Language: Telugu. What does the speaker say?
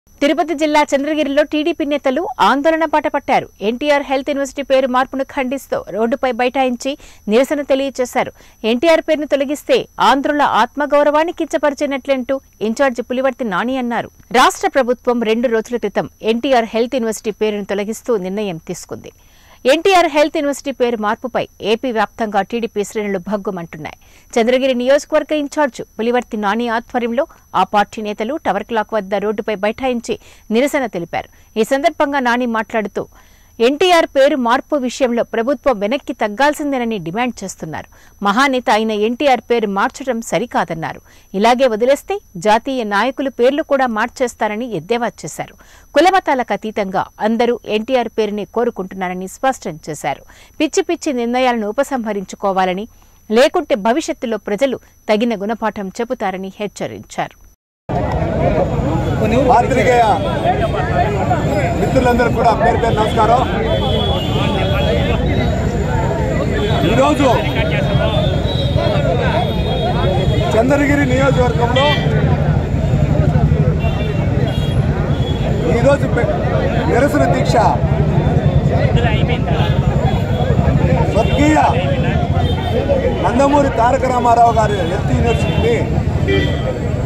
తిరుపతి జిల్లా చంద్రగిరిలో టీడీపీ నేతలు ఆందోళన బాట పట్టారు ఎన్టీఆర్ హెల్త్ యూనివర్సిటీ పేరు మార్పును ఖండిస్తూ రోడ్డుపై బైఠాయించి నిరసన తెలియజేశారు ఎన్టీఆర్ పేరును తొలగిస్తే ఆంధ్రుల ఆత్మగౌరవాన్ని కించపరిచినట్లంటూ ఇన్ఛార్జి పులివర్తి నాని అన్నారు రాష్ట్ర ప్రభుత్వం రెండు రోజుల క్రితం ఎన్టీఆర్ హెల్త్ యూనివర్సిటీ పేరును తొలగిస్తూ నిర్ణయం తీసుకుంది ఎన్టీఆర్ హెల్త్ యూనివర్సిటీ పేరు మార్పుపై ఏపీ వ్యాప్తంగా టీడీపీ శ్రేణులు భగ్గుమంటున్నాయి చంద్రగిరి నియోజకవర్గ ఇన్ఛార్జ్ పులివర్తి నాని ఆధ్వర్యంలో ఆ పార్టీ నేతలు టవర్ క్లాక్ వద్ద రోడ్డుపై బైఠాయించి నిరసన తెలిపారు ఈ సందర్భంగా నాని మాట్లాడుతూ ఎన్టీఆర్ పేరు మార్పు విషయంలో ప్రభుత్వం వెనక్కి తగ్గాల్సిందేనని డిమాండ్ చేస్తున్నారు మహానేత అయిన ఎన్టీఆర్ పేరు మార్చడం సరికాదన్నారు ఇలాగే వదిలేస్తే జాతీయ నాయకుల పేర్లు కూడా మార్చేస్తారని ఎద్దేవా చేశారు కులమతాలకు అతీతంగా అందరూ ఎన్టీఆర్ పేరుని కోరుకుంటున్నారని స్పష్టం చేశారు పిచ్చి పిచ్చి నిర్ణయాలను ఉపసంహరించుకోవాలని లేకుంటే భవిష్యత్తులో ప్రజలు తగిన గుణపాఠం చెబుతారని హెచ్చరించారు పాత్రికేయ మిత్రులందరూ కూడా పేరు పేరు నమస్కారం ఈరోజు చంద్రగిరి నియోజకవర్గంలో ఈరోజు పె- నిరసన దీక్ష స్వర్గీయ నందమూరి తారక రామారావు గారి హెల్త్ యూనివర్సిటీని